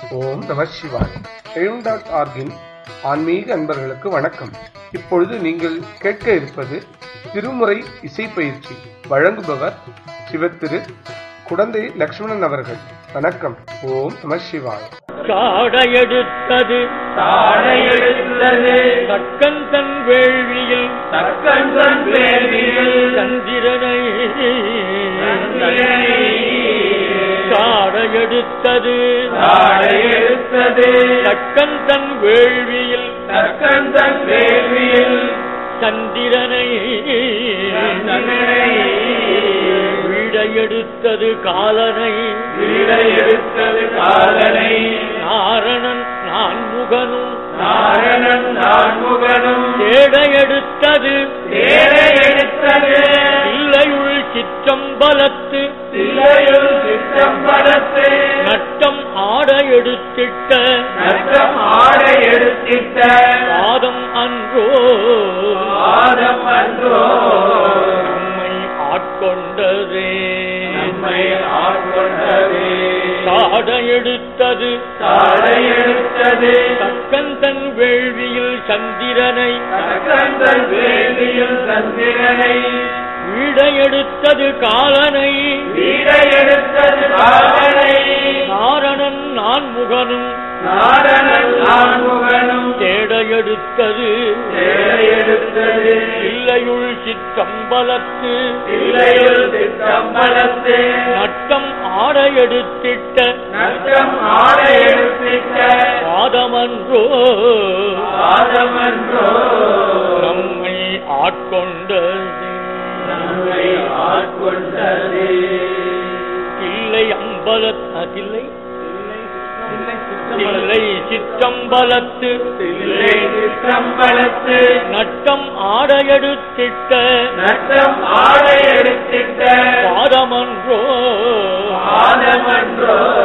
ஓம் நம சிவாய் எழும் டாட் ஆர்கின் ஆன்மீக அன்பர்களுக்கு வணக்கம் இப்பொழுது நீங்கள் கேட்க இருப்பது திருமுறை இசை பயிற்சி வழங்குபவர் சிவத்திரு குடந்தை லக்ஷ்மணன் அவர்கள் வணக்கம் ஓம் நம சிவாய் காடையெடுத்தது தாழையெடுத்தது தக்கன் தன் வேள்வியில் தக்கந்தன் வேள்வியில் சந்திரனை சந்திரனை காடையெடுத்தது தாழையெடுத்தது தக்கன் தன் வேள்வியில் தக்கந்தன் வேள்வியில் சந்திரனை சந்திரனை வீடையெடுத்தது காலனை வீடையெடுத்தது காலனை நாரணன் நான்முகனும் நாரணன் நான்முகனும் தேடையெடுத்தது தேரையெடுத்தது இல்லையுள் சிற்றம்பலத்து சில்லையுள் சிற்றம்பலத்து நட்டம் ஆட எடுத்திட்ட நட்டம் ஆடை எடுத்திட்ட பாதம் அன்றோ ஆதம் அன்றோ நம்மை ஆட்கொண்டதே நம்மை ஆட்கொண்டதே காட எடுத்தது தாழை எடுத்தது தக்கன் தன் வேள்வியில் சந்திரனை தக்கந்தன் வேலியில் சந்திரனை வீடை எடுத்தது காலனை வீடை எடுத்தது காலனை நாரணன் நான்முகனும் நாரணன் நான்முகனும் தேட எடுத்தது தேரை எடுத்தது இல்லையுள் சிற்றம்பலத்து இல்லையுள் சிற்றம்பலத்து நட்டம் ஆட எடுத்திட்ட நட்டம் ஆடை எடுத்திட்ட பாதமன்றோ ஆதமன்றோ நம்மை ஆட்கொண்டது நம்மை ஆட்கொண்டது இல்லை அம்பலத்தில்லை இல்லை சிற்றம்பலத்து இல்லை சிற்றம்பலத்து நட்டம் ஆட எடுத்திட்ட நட்டம் ஆடை எடுத்திட்ட பாதமன்றோ ஆதமன்றோ